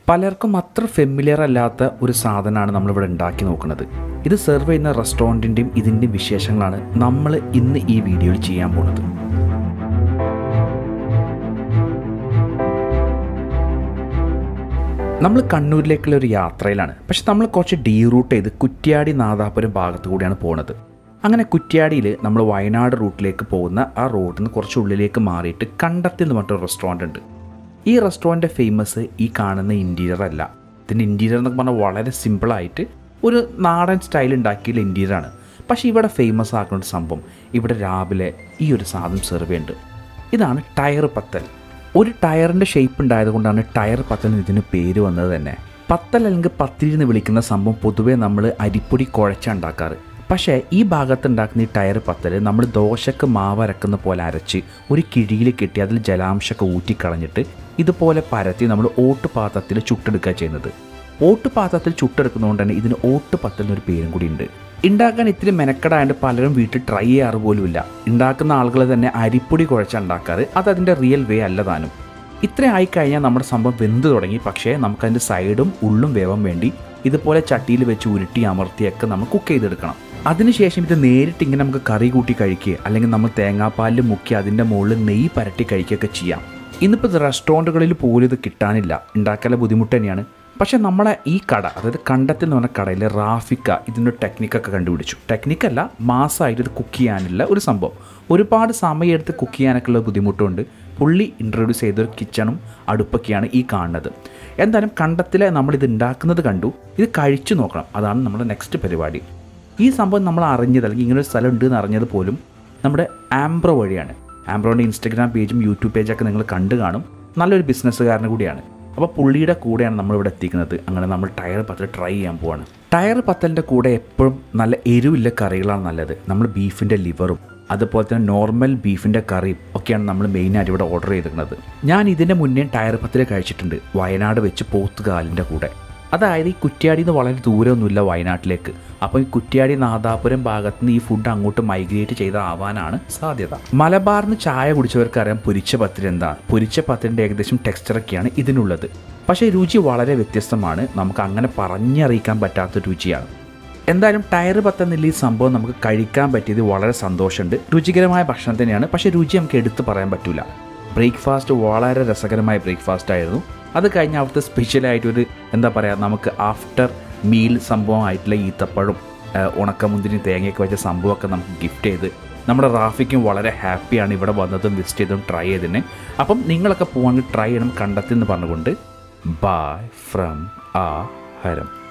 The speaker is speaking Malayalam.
പലർക്കും അത്ര ഫെമിലിയർ അല്ലാത്ത ഒരു സാധനമാണ് നമ്മളിവിടെ ഉണ്ടാക്കി നോക്കുന്നത് ഇത് സെർവ് ചെയ്യുന്ന റെസ്റ്റോറൻറ്റിൻ്റെയും ഇതിൻ്റെയും വിശേഷങ്ങളാണ് നമ്മൾ ഇന്ന് ഈ വീഡിയോയിൽ ചെയ്യാൻ പോകുന്നത് നമ്മൾ കണ്ണൂരിലേക്കുള്ള ഒരു യാത്രയിലാണ് പക്ഷെ നമ്മൾ കുറച്ച് ഡീ റൂട്ട് ചെയ്ത് കുറ്റ്യാടി നാദാപുരം ഭാഗത്തു കൂടിയാണ് പോകുന്നത് അങ്ങനെ കുറ്റ്യാടിയിൽ നമ്മൾ വയനാട് റൂട്ടിലേക്ക് പോകുന്ന ആ റോഡിൽ നിന്ന് കുറച്ച് ഉള്ളിലേക്ക് മാറിയിട്ട് കണ്ടത്തിൽ എന്ന് പറഞ്ഞൊരു റെസ്റ്റോറൻ്റ് ഉണ്ട് ഈ റെസ്റ്റോറൻറ്റ് ഫേമസ് ഈ കാണുന്ന ഇൻറ്റീരിയർ അല്ല ഇതിൻ്റെ ഇൻറ്റീരിയർ എന്നൊക്കെ പറഞ്ഞാൽ വളരെ സിമ്പിളായിട്ട് ഒരു നാടൻ സ്റ്റൈൽ ഉണ്ടാക്കിയുള്ള ഇൻറ്റീരിയറാണ് പക്ഷേ ഇവിടെ ഫേമസ് ആക്കുന്ന ഒരു സംഭവം ഇവിടെ രാവിലെ ഈ ഒരു സാധനം സെർവ് ചെയ്യുന്നുണ്ട് ഇതാണ് ടയർ പത്തൽ ഒരു ടയറിൻ്റെ ഷേപ്പ് ഉണ്ടായതുകൊണ്ടാണ് ടയർ പത്തൽ എന്ന് ഇതിന് പേര് വന്നത് തന്നെ പത്തൽ അല്ലെങ്കിൽ പത്തിരി എന്ന് വിളിക്കുന്ന സംഭവം പൊതുവേ നമ്മൾ അരിപ്പൊടി കുഴച്ചുണ്ടാക്കാറ് പക്ഷേ ഈ ഭാഗത്ത് ഉണ്ടാക്കുന്ന ഈ ടയർ പത്തൽ നമ്മൾ ദോശക്ക് മാവ് അരക്കുന്ന പോലെ അരച്ച് ഒരു കിഴിയിൽ കെട്ടി അതിൽ ജലാംശമൊക്കെ ഊറ്റിക്കളഞ്ഞിട്ട് ഇതുപോലെ പരത്തി നമ്മൾ ഓട്ടുപാത്രത്തിൽ ചുട്ടെടുക്കുക ചെയ്യുന്നത് ഓട്ടുപാത്രത്തിൽ ചുട്ടെടുക്കുന്നതുകൊണ്ട് തന്നെ ഇതിന് ഓട്ടുപത്തൽ എന്നൊരു പേരും കൂടി ഉണ്ട് ഉണ്ടാക്കാൻ ഇത്തിരി മെനക്കെടായതുകൊണ്ട് പലരും വീട്ടിൽ ട്രൈ ചെയ്യാറ് പോലുമില്ല ഉണ്ടാക്കുന്ന ആളുകൾ തന്നെ അരിപ്പൊടി കുഴച്ചുണ്ടാക്കാറ് അത് അതിൻ്റെ റിയൽ വേ അല്ല താനും ഇത്ര ആയിക്കഴിഞ്ഞാൽ നമ്മുടെ സംഭവം വെന്ത് തുടങ്ങി പക്ഷേ നമുക്കതിൻ്റെ സൈഡും ഉള്ളും വേവാൻ വേണ്ടി ഇതുപോലെ ചട്ടിയിൽ വെച്ച് ഉരുട്ടി അമർത്തിയൊക്കെ നമ്മൾ കുക്ക് ചെയ്തെടുക്കണം അതിനുശേഷം ഇത് നേരിട്ട് ഇങ്ങനെ നമുക്ക് കറി കൂട്ടി കഴിക്കുക അല്ലെങ്കിൽ നമ്മൾ തേങ്ങാപ്പാലിൽ മുക്കി അതിൻ്റെ മുകളിൽ നെയ്യ് പരട്ടി കഴിക്കുകയൊക്കെ ചെയ്യാം ഇന്നിപ്പോൾ ഇത് റെസ്റ്റോറൻറ്റുകളിൽ പോലും ഇത് കിട്ടാനില്ല ഉണ്ടാക്കാനുള്ള ബുദ്ധിമുട്ട് തന്നെയാണ് പക്ഷേ നമ്മളെ ഈ കട അതായത് കണ്ടത്തിൽ എന്ന് പറഞ്ഞ കടയിൽ റാഫിക്ക ഇതിൻ്റെ ടെക്നിക്കൊക്കെ കണ്ടുപിടിച്ചു ടെക്നിക്കല്ല മാസമായിട്ട് ഇത് കുക്ക് ചെയ്യാനുള്ള ഒരു സംഭവം ഒരുപാട് സമയമെടുത്ത് കുക്ക് ചെയ്യാനൊക്കെ ഉള്ള ബുദ്ധിമുട്ടുണ്ട് പുള്ളി ഇൻട്രൊഡ്യൂസ് ചെയ്തൊരു കിച്ചണും അടുപ്പൊക്കെയാണ് ഈ കാണുന്നത് എന്തായാലും കണ്ടത്തിലെ നമ്മളിത് ഉണ്ടാക്കുന്നത് കണ്ടു ഇത് കഴിച്ചു നോക്കണം അതാണ് നമ്മുടെ നെക്സ്റ്റ് പരിപാടി ഈ സംഭവം നമ്മൾ അറിഞ്ഞത് അല്ലെങ്കിൽ ഇങ്ങനെ ഒരു സ്ഥലം ഉണ്ട് എന്ന് അറിഞ്ഞത് പോലും നമ്മുടെ ആംബ്രോ വഴിയാണ് ആംബ്രോൻ്റെ ഇൻസ്റ്റഗ്രാം പേജും യൂട്യൂബ് പേജൊക്കെ നിങ്ങൾ കണ്ടു കാണും നല്ലൊരു ബിസിനസ്സുകാരന് കൂടിയാണ് അപ്പോൾ പുള്ളിയുടെ കൂടെയാണ് നമ്മളിവിടെ എത്തിക്കുന്നത് അങ്ങനെ നമ്മൾ ടയർ പത്തൽ ട്രൈ ചെയ്യാൻ പോവാണ് ടയർ പത്തലിൻ്റെ കൂടെ എപ്പോഴും നല്ല എരിവില്ല കറികളാണ് നല്ലത് നമ്മൾ ബീഫിൻ്റെ ലിവറും അതുപോലെ തന്നെ നോർമൽ ബീഫിൻ്റെ കറിയും ഒക്കെയാണ് നമ്മൾ മെയിനായിട്ട് ഇവിടെ ഓർഡർ ചെയ്തിരിക്കുന്നത് ഞാൻ ഇതിൻ്റെ മുന്നേ ടയർ പത്തിൽ കഴിച്ചിട്ടുണ്ട് വയനാട് വെച്ച് പോത്തുകാലിൻ്റെ കൂടെ അതായത് ഈ കുറ്റ്യാടി നിന്ന് വളരെ ദൂരമൊന്നുമില്ല വയനാട്ടിലേക്ക് അപ്പോൾ ഈ കുറ്റ്യാടി നാദാപുരം ഭാഗത്ത് നിന്ന് ഈ ഫുഡ് അങ്ങോട്ട് മൈഗ്രേറ്റ് ചെയ്താവാനാണ് സാധ്യത മലബാറിന് ചായ കുടിച്ചവർക്ക് അറിയാം പൊരിച്ച പത്തിരി എന്താണ് പൊരിച്ച പത്തിരിൻ്റെ ഏകദേശം ടെക്സ്ചറൊക്കെയാണ് ഇതിനുള്ളത് പക്ഷേ രുചി വളരെ വ്യത്യസ്തമാണ് നമുക്ക് അങ്ങനെ പറഞ്ഞറിയിക്കാൻ പറ്റാത്ത രുചിയാണ് എന്തായാലും ടയർ പത്തെന്നില്ല ഈ സംഭവം നമുക്ക് കഴിക്കാൻ പറ്റിയത് വളരെ സന്തോഷമുണ്ട് രുചികരമായ ഭക്ഷണം തന്നെയാണ് പക്ഷേ രുചി നമുക്ക് എടുത്തു പറയാൻ പറ്റില്ല ബ്രേക്ക്ഫാസ്റ്റ് വളരെ രസകരമായ ബ്രേക്ക്ഫാസ്റ്റ് ആയിരുന്നു അത് കഴിഞ്ഞ് അവിടുത്തെ സ്പെഷ്യലായിട്ടൊരു എന്താ പറയുക നമുക്ക് ആഫ്റ്റർ മീൽ സംഭവമായിട്ടുള്ള ഈത്തപ്പഴം ഉണക്കമുന്തിരി തേങ്ങയൊക്കെ വെച്ച സംഭവമൊക്കെ നമുക്ക് ഗിഫ്റ്റ് ചെയ്ത് നമ്മുടെ റാഫിക്കും വളരെ ഹാപ്പിയാണ് ഇവിടെ വന്നതും വിസിറ്റ് ചെയ്തതും ട്രൈ ചെയ്തതിന് അപ്പം നിങ്ങളൊക്കെ പോകാൻ ട്രൈ ചെയ്യണം കണ്ടെത്തി എന്ന് പറഞ്ഞുകൊണ്ട് ബായ് ഫ്രം ആ ഹരം